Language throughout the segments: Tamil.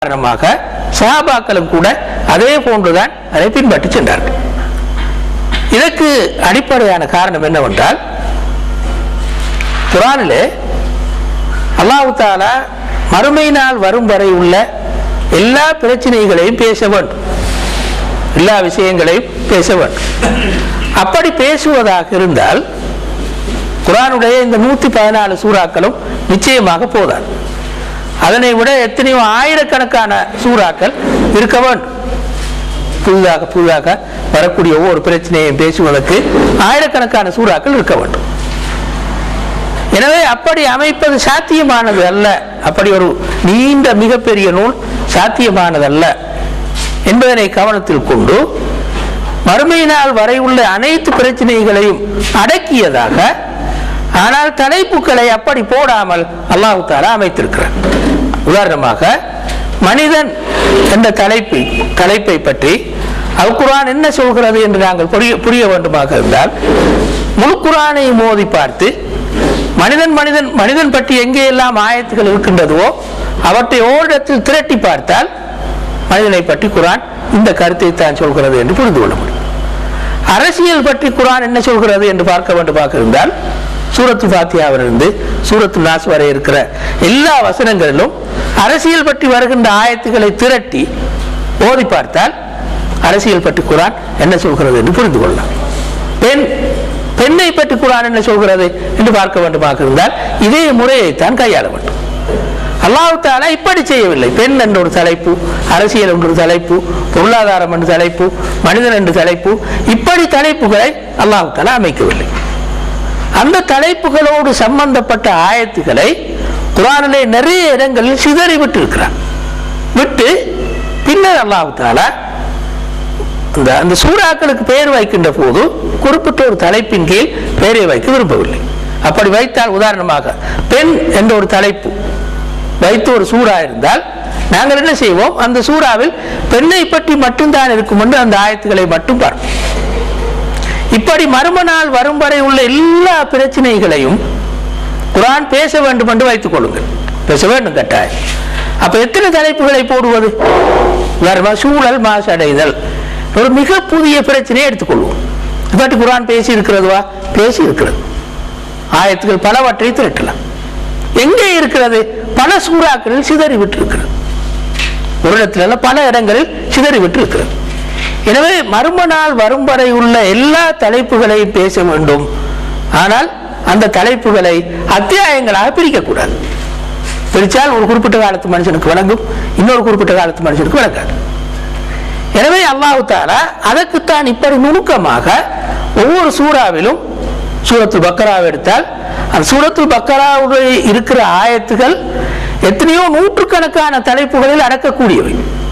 காரணமாக சஹாபாக்களும் கூட அதே போன்றுதான் அதை பின்பற்றி சென்றார்கள் இதற்கு அடிப்படையான காரணம் என்னவென்றால் குரானிலே அல்லாஹு தாலா மறுமை நாள் வரும் வரை உள்ள எல்லா பிரச்சனைகளையும் பேச வேண்டும் எல்லா விஷயங்களையும் பேச வேண்டும் அப்படி பேசுவதாக இருந்தால் குரானுடைய இந்த நூத்தி பதினாலு சூறாக்களும் நிச்சயமாக போதாது அதனை விட எத்தனையோ ஆயிரக்கணக்கான சூறாக்கள் இருக்க வேண்டும் புதிதாக புதிதாக வரக்கூடிய ஒவ்வொரு பிரச்சனையையும் பேசுவதற்கு ஆயிரக்கணக்கான சூறாக்கள் இருக்க வேண்டும் எனவே அப்படி அமைப்பது சாத்தியமானது அல்ல அப்படி ஒரு நீண்ட மிகப்பெரிய நூல் சாத்தியமானது அல்ல என்பதனை கவனத்தில் கொண்டு மறுமை நாள் வரை உள்ள அனைத்து பிரச்சனைகளையும் அடக்கியதாக ஆனால் தலைப்புகளை அப்படி போடாமல் அல்லாஹு தாலா அமைத்திருக்கிறார் உதாரணமாக மனிதன் என்ற தலைப்பை தலைப்பை பற்றி அல் குர்ஆன் என்ன சொல்கிறது என்று நாங்கள் புரிய புரிய வேண்டுமாக இருந்தால் முழு குர்ஆனை மோதி பார்த்து மனிதன் மனிதன் மனிதன் பற்றி எங்கே எல்லாம் ஆயத்துகள் இருக்கின்றதோ அவற்றை ஓரிடத்தில் திரட்டி பார்த்தால் மனிதனை பற்றி குரான் இந்த கருத்தை தான் சொல்கிறது என்று புரிந்து கொள்ள முடியும் அரசியல் பற்றி குரான் என்ன சொல்கிறது என்று பார்க்க வேண்டுமாக இருந்தால் சூரத்து பாத்தியாவிலிருந்து சூரத்து நாஸ் வரை இருக்கிற எல்லா வசனங்களிலும் அரசியல் பற்றி வருகின்ற ஆயத்துக்களை திரட்டி ஓதி பார்த்தால் அரசியல் பற்றி குரான் என்ன சொல்கிறது என்று புரிந்து கொள்ளலாம் பெண் பெண்ணை பற்றி குரான் என்ன சொல்கிறது என்று பார்க்க வேண்டுமாக இருந்தால் இதே முறையைத்தான் கையாள வேண்டும் அல்லாஹு தாலா இப்படி செய்யவில்லை பெண் என்ற ஒரு தலைப்பு அரசியல் என்ற ஒரு தலைப்பு பொருளாதாரம் என்ற தலைப்பு மனிதன் என்ற தலைப்பு இப்படி தலைப்புகளை அல்லாஹு தாலா அமைக்கவில்லை அந்த தலைப்புகளோடு சம்பந்தப்பட்ட ஆயத்துக்களை குரானிலே நிறைய இடங்களில் சிதறி விட்டு இருக்கிறார் விட்டு பின்னர் அல்லாஹு தாலா இந்த அந்த சூறாக்களுக்கு பெயர் வைக்கின்ற போது குறிப்பிட்ட ஒரு தலைப்பின் கீழ் பெயரை வைக்க விரும்பவில்லை அப்படி வைத்தால் உதாரணமாக பெண் என்ற ஒரு தலைப்பு வைத்து ஒரு சூறா இருந்தால் நாங்கள் என்ன செய்வோம் அந்த சூறாவில் பெண்ணை பற்றி மட்டும்தான் இருக்கும் என்று அந்த ஆயத்துக்களை மட்டும் பார்ப்போம் இப்படி மர்ம நாள் வரும் வரை உள்ள எல்லா பிரச்சனைகளையும் குரான் பேச வேண்டும் என்று வைத்துக் கொள்ளுங்கள் பேச வேண்டும் கட்டாயம் அப்ப எத்தனை தலைப்புகளை போடுவது உதாரணமாக சூழல் மாசடைதல் ஒரு மிக புதிய பிரச்சனையை எடுத்துக்கொள்வோம் இப்பாட்டி குரான் பேசி இருக்கிறதுவா பேசி இருக்கிறது ஆயத்துக்கள் பலவற்றை திரட்டலாம் எங்கே இருக்கிறது பல சூறாக்களில் சிதறி விட்டு இருக்கிறது ஒரு இடத்துல இல்ல, பல இடங்களில் சிதறி விட்டு இருக்கிறது எனவே மர்ம நாள் வரும் வரை உள்ள எல்லா தலைப்புகளையும் பேச வேண்டும் ஆனால் அந்த தலைப்புகளை அத்தியாயங்களாக பிரிக்கக்கூடாது பிரித்தால் ஒரு குறிப்பிட்ட காலத்து மனுஷனுக்கு விளங்கும் இன்னொரு குறிப்பிட்ட காலத்து மனுஷனுக்கு விளங்காது எனவே அல்லாஹு தாலா அதற்குத்தான் இப்படி நுணுக்கமாக ஒவ்வொரு சூறாவிலும் சூரத்துல் பக்கராவை எடுத்தால் அந்த சூரத்துல் பக்கராவுடைய இருக்கிற ஆயத்துகள் எத்தனையோ நூற்றுக்கணக்கான தலைப்புகளில் அடக்கக்கூடியவை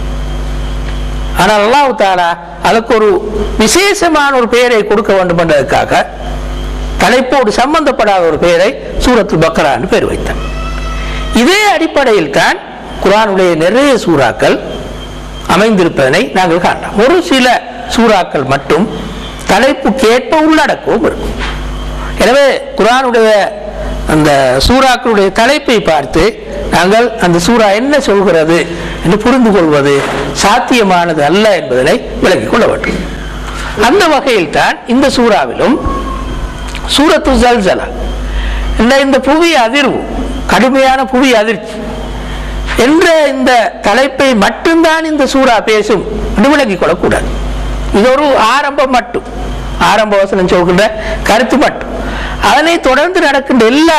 ஆனால் அல்லாஹு தாலா அதற்கு ஒரு விசேஷமான ஒரு பெயரை கொடுக்க வேண்டும் என்பதற்காக தலைப்போடு சம்பந்தப்படாத ஒரு பெயரை சூரத்துல் பக்கரா என்று பெயர் வைத்தார் இதே அடிப்படையில் தான் குரானுடைய நிறைய சூறாக்கள் அமைந்திருப்பதனை நாங்கள் காணலாம் ஒரு சில சூறாக்கள் மட்டும் தலைப்புக்கேற்ப உள்ளடக்கവും இருக்கும் எனவே குரானுடைய அந்த சூறாக்களுடைய தலைப்பை பார்த்து நாங்கள் அந்த சூறா என்ன சொல்கிறது என்று புரிந்து கொள்வது சாத்தியமானது அல்ல என்பதனை விளங்கிக் கொள்ள வேண்டும் அந்த வகையில் தான் இந்த சூறாவிலும் சூரத்து ஜல்சலா இந்த இந்த புவி அதிர்வு கடுமையான புவி அதிர்ச்சி என்ற இந்த தலைப்பை மட்டும்தான் இந்த சூறா பேசும் என்று விளங்கிக் கொள்ளக்கூடாது இது ஒரு ஆரம்பம் மட்டும் ஆரம்ப வசனம் சொல்கின்ற கருத்து மட்டும் அதனை தொடர்ந்து நடக்கின்ற எல்லா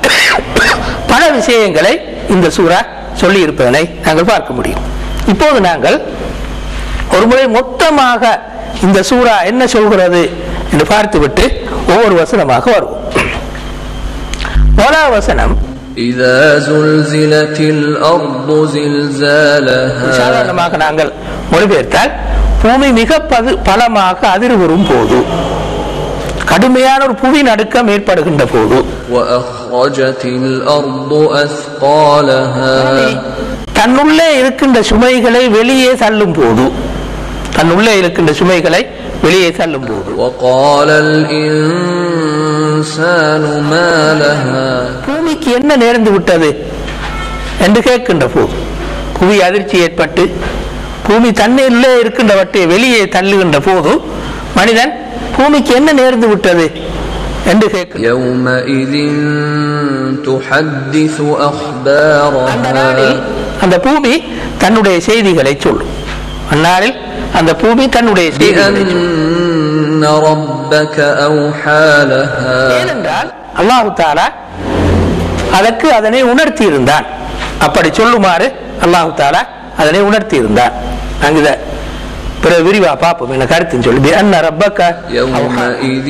பல விஷயங்களை இந்த சூறா சொல்லி இருப்பதனை நாங்கள் பார்க்க முடியும் இப்போது நாங்கள் ஒரு முறை மொத்தமாக இந்த சூறா என்ன சொல்கிறது என்று பார்த்துவிட்டு ஒவ்வொரு வசனமாக வருவோம் முதலாவது வசனம் إذا زلزلت الأرض زلزالها சாதாரணமாக நாங்கள் மொழிபெயர்த்தால் பூமி மிக பது பலமாக அதிர்வுறும் போது கடுமையான ஒரு புவி நடுக்கம் ஏற்படுகின்ற போது وأخرجت الأرض أثقالها தன்னுள்ளே இருக்கின்ற சுமைகளை வெளியே தள்ளும் போது தன்னுள்ளே இருக்கின்ற சுமைகளை வெளியே தள்ளும் போது وقال الإنسان ما لها பூமிக்கு என்ன நேர்ந்து விட்டது என்று கேட்கின்ற போது புவி அதிர்ச்சி ஏற்பட்டு பூமி தண்ணீரிலே இருக்கின்றவற்றை வெளியே தள்ளுகின்ற போது மனிதன் பூமிக்கு என்ன நேர்ந்து விட்டது என்று கேட்கிறான் يومئذ تحدث அந்த நாளில் أخبارها அந்த பூமி தன்னுடைய செய்திகளை சொல்லும் அந்நாளில் அந்த பூமி தன்னுடைய செய்திகளை சொல்லும். بأن ربك أوحى لها ஏனென்றால் அல்லாஹு தாலா அதற்கு அதனை உணர்த்தி இருந்தான் அப்படி சொல்லுமாறு அல்லாஹு தாலா அதனை உணர்த்தி இருந்தான் நாங்க இத பிற விரிவா பார்ப்போம் என்ன கருத்துன்னு சொல்லி அன்ன ரப்பக்க يومئذ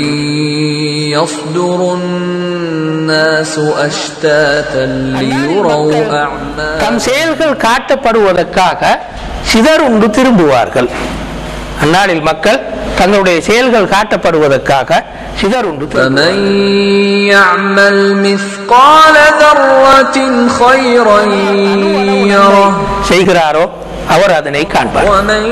يصدر الناس أشتاتا ليروا தம் أعمالهم செயல்கள் காட்டப்படுவதற்காக சிதறுண்டு திரும்புவார்கள் அந்நாளில் மக்கள் தங்களுடைய செயல்கள் காட்டப்படுவதற்காக சிதறுண்டு திரும்புவார்கள். فمن يعمل مثقال ذرة خيرا يره செய்கிறாரோ அவர் அதனை காண்பார் ومن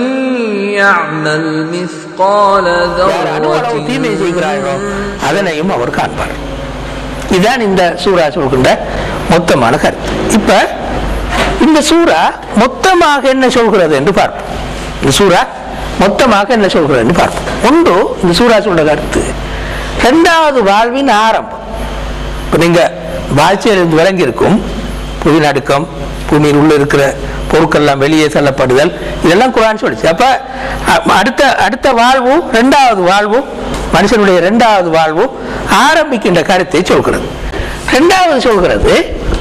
يعمل مثقال யார் அணு அளவு தீமை செய்கிறாரோ ذرة அதனையும் அவர் காண்பார் இதுதான் இந்த சூரா சொல்கின்ற மொத்தமான கருத்து இப்ப இந்த சூரா மொத்தமாக என்ன சொல்கிறது என்று பார்ப்போம் இந்த சூரா மொத்தமாக என்ன சொல்கிறது என்று பார்ப்போம் ஒன்று இந்த சூரா சொல்ற கருத்து இரண்டாவது வாழ்வின் ஆரம்பம் இப்போ நீங்க வாழ்ச்சியிலிருந்து விளங்கி இருக்கும் புவி நடுக்கம் பூமியில் உள்ள இருக்கிற பொருட்கள்லாம் வெளியே செல்லப்படுதல் இதெல்லாம் குரான் சொல்லிச்சு அப்ப அ- அடுத்த அடுத்த வாழ்வும் ரெண்டாவது வாழ்வும் மனுஷனுடைய ரெண்டாவது வாழ்வும் ஆரம்பிக்கின்ற கருத்தை சொல்கிறது ரெண்டாவது சொல்கிறது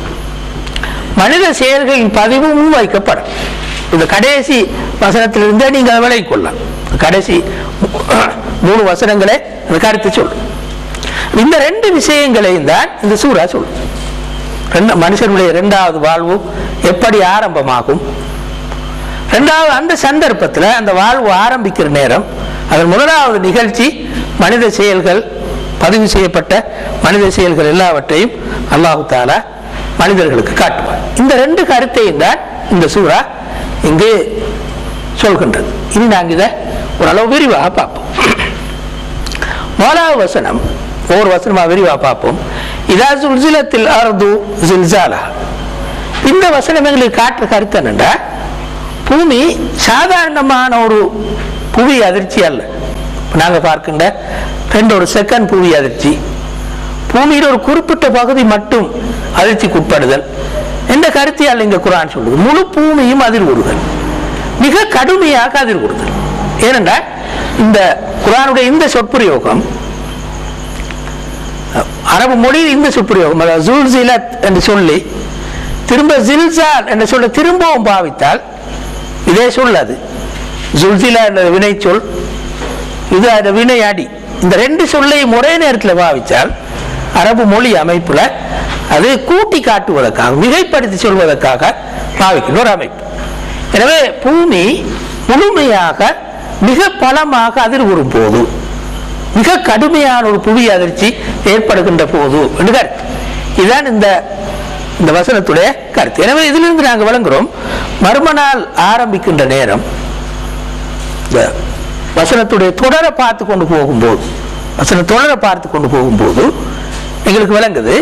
மனித செயல்களின் பதிவு முன்வைக்கப்படும் இந்த கடைசி வசனத்திலிருந்தே நீங்கள் அதை விலகிக் கொள்ளலாம் கடைசி மூணு வசனங்களே அந்த கருத்தை சொல்லும் இந்த ரெண்டு விஷயங்களையும் தான் இந்த சூரா சொல்லும் ரெண்டு மனுஷனுடைய இரண்டாவது வாழ்வு எப்படி ஆரம்பமாகும் ரெண்டாவது அந்த சந்தர்ப்பத்தில் அந்த வாழ்வு ஆரம்பிக்கிற நேரம் அதன் முதலாவது நிகழ்ச்சி மனித செயல்கள் பதிவு செய்யப்பட்ட மனித செயல்கள் எல்லாவற்றையும் அல்லாஹு தாலா மனிதர்களுக்கு காட்டுவார் இந்த ரெண்டு கருத்தையும் தான் இந்த சூறா இங்கு சொல்கின்றது இனி நாங்கள் இதை ஓரளவு விரிவாக பார்ப்போம் முதலாவது வசனம் ஒவ்வொரு வசனமா விரிவா பார்ப்போம் இதா சுல்சிலத்தில் அர்து ஜில்சாலா இந்த வசனம் எங்களுக்கு காட்டுற கருத்து என்னண்டா பூமி சாதாரணமான ஒரு புவி அதிர்ச்சி அல்ல இப்ப நாங்க பார்க்கின்ற ரெண்டு ஒரு செகண்ட் புவி அதிர்ச்சி பூமியில் ஒரு குறிப்பிட்ட பகுதி மட்டும் அதிர்ச்சிக்கு உட்படுதல் என்ற கருத்தியால் இங்க குரான் சொல்லுது முழு பூமியும் அதிர்வுறுதல் மிக கடுமையாக அதிர்வுறுதல் ஏனென்றால் இந்த குரானுடைய இந்த சொற்பிரயோகம் அரபு மொழியில் இந்த சொற்பிரயோகம் அதாவது ஜுல்சிலத் என்று சொல்லி திரும்ப ஜில்சால் என்று சொல்ல திரும்பவும் பாவித்தால் இதே சொல் அது ஜுல்சிலா என்ற வினை சொல் இது அந்த வினை அடி இந்த ரெண்டு சொல்லையும் ஒரே நேரத்தில் பாவித்தால் அரபு மொழி அமைப்புல அது கூட்டி காட்டுவதற்காக மிகைப்படுத்தி சொல்வதற்காக பாவிக்கின்ற ஒரு அமைப்பு எனவே பூமி முழுமையாக மிக பலமாக அதிர்வுறும் போது மிக கடுமையான ஒரு புவி அதிர்ச்சி ஏற்படுகின்ற போது என்று கருத்து இதுதான் இந்த இந்த வசனத்துடைய கருத்து எனவே இதிலிருந்து நாங்கள் விளங்குறோம் மர்ம நாள் ஆரம்பிக்கின்ற நேரம் இந்த வசனத்துடைய தொடரை பார்த்து கொண்டு போகும்போது வசன தொடரை பார்த்து கொண்டு போகும்போது எங்களுக்கு விளங்குது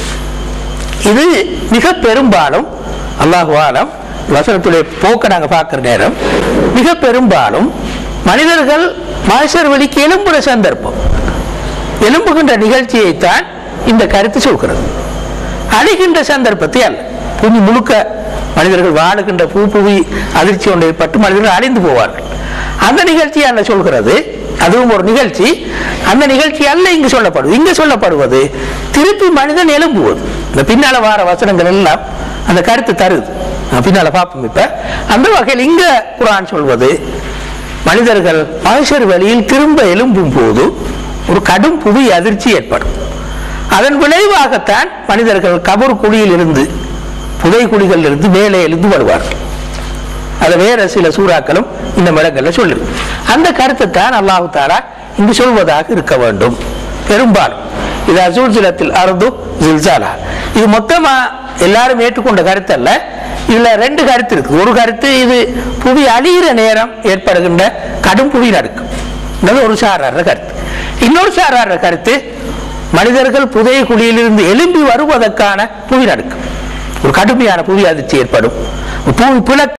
இது மிக பெரும்பாலும் அல்லாஹு ஆலம் வசனத்துடைய போக்கை நாங்கள் பார்க்குற நேரம் மிக பெரும்பாலும் மனிதர்கள் மனுஷர் வழிக்கு எலும்புற சந்தர்ப்பம் எலும்புகின்ற நிகழ்ச்சியைத்தான் இந்த கருத்து சொல்கிறது அழிகின்ற சந்தர்ப்பத்தை அல்ல பூமி முழுக்க மனிதர்கள் வாழுகின்ற பூ புவி அதிர்ச்சி ஒன்று ஏற்பட்டு மனிதர்கள் அழிந்து போவார்கள் அந்த நிகழ்ச்சி அல்ல சொல்கிறது அதுவும் ஒரு நிகழ்ச்சி அந்த நிகழ்ச்சி அல்ல இங்கு சொல்லப்படுவது இங்கு சொல்லப்படுவது திருப்பி மனிதன் எழும்புவது இந்த பின்னால வார வசனங்கள் எல்லாம் அந்த கருத்து தருது நான் பின்னால பார்ப்போம் இப்ப அந்த வகையில் இங்க குரான் சொல்வது மனிதர்கள் மனுஷர் வழியில் திரும்ப எழும்பும் போது ஒரு கடும் புவி அதிர்ச்சி ஏற்படும் அதன் விளைவாகத்தான் மனிதர்கள் கபர் குழியில் இருந்து புதை குழிகளில் இருந்து மேலே எழுந்து வருவார்கள் அது வேற சில சூறாக்களும் இந்த மடங்கள்ல சொல்லு அந்த கருத்தை தான் அல்லாஹு தாலா இங்கு சொல்வதாக இருக்க வேண்டும் பெரும்பாலும் இது அசூல்சிலத்தில் அருது ஜில்சாலா இது மொத்தமா எல்லாரும் ஏற்றுக்கொண்ட கருத்து அல்ல இதுல ரெண்டு கருத்து இருக்கு ஒரு கருத்து இது புவி அழிகிற நேரம் ஏற்படுகின்ற கடும் புவி நடுக்கம் என்பது ஒரு சாரார கருத்து இன்னொரு சாரார கருத்து மனிதர்கள் புதைய குழியிலிருந்து எழும்பி வருவதற்கான புவி நடுக்கம் ஒரு கடுமையான புவி அதிர்ச்சி ஏற்படும் பூமி பிளக்க